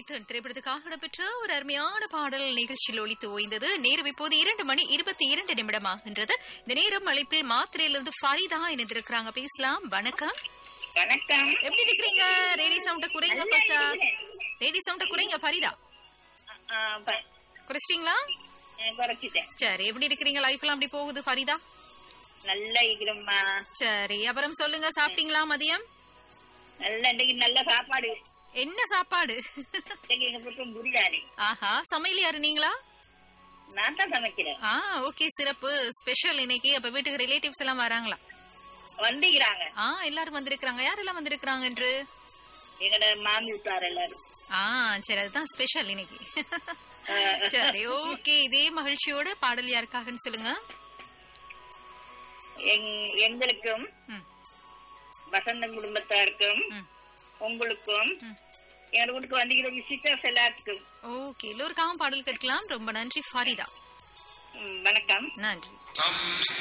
மைத்தன் திரைப்படத்துக்காக இடம்பெற்ற ஒரு அருமையான பாடல் நிகழ்ச்சியில் ஒலித்து ஓய்ந்தது நேரம் இப்போது இரண்டு மணி இருபத்தி இரண்டு நிமிடமாகின்றது இந்த நேரம் அழைப்பில் மாத்திரையிலிருந்து ஃபரிதா இணைந்திருக்கிறாங்க பேசலாம் வணக்கம் வணக்கம் எப்படி இருக்கிறீங்க ரேடியோ சவுண்ட குறைங்க ஃபர்ஸ்டா ரேடியோ சவுண்ட குறைங்க ஃபரிதா ஆ, ப- குறைச்சிட்டீங்களா ஆ, குறைச்சிட்டேன் சரி எப்படி இருக்கிறீங்க லைஃப் எல்லாம் அப்படி போகுது ஃபரிதா நல்ல இருக்கிறோம்மா சரி அப்புறம் சொல்லுங்க சாப்பிட்டீங்களா மதியம் நல்ல இன்னைக்கு நல்ல சாப்பாடு என்ன சாப்பாடு இன்னைக்கு எங்க புத்தம் புரியாணி ஆஹா சமையல் யாரு நீங்களா நான் தான் சமைக்கிறேன் ஆ ஓகே சிறப்பு ஸ்பெஷல் இன்னைக்கு அப்ப வீட்டுக்கு ரிலேட்டிவ்ஸ் எல்லாம் வராங்களா வந்துக்கிறாங்க ஆ எல்லாரும் வந்திருக்கிறாங்க யாரெல்லாம் வந்திருக்கிறாங்க என்று எங்கட மாமி விட்டார் எல்லாரும் ஆ சரி அதுதான் ஸ்பெஷல் இன்னைக்கு ஆ, சரி ஓகே இதே மகிழ்ச்சியோட பாடல் யாருக்காகன்னு சொல்லுங்க எங்- எங்களுக்கும் ம், வசந்தம் குடும்பத்தாருக்கும் ம், உங்களுக்கும் ம். எங்க வீட்டுக்கு வந்துக்கிற விசிட்டர்ஸ் எல்லாருக்கும் ஓகே எல்லோருக்காகவும் பாடல் கேட்கலாம் ரொம்ப நன்றி ஃபாரிதா ம், வணக்கம் நன்றி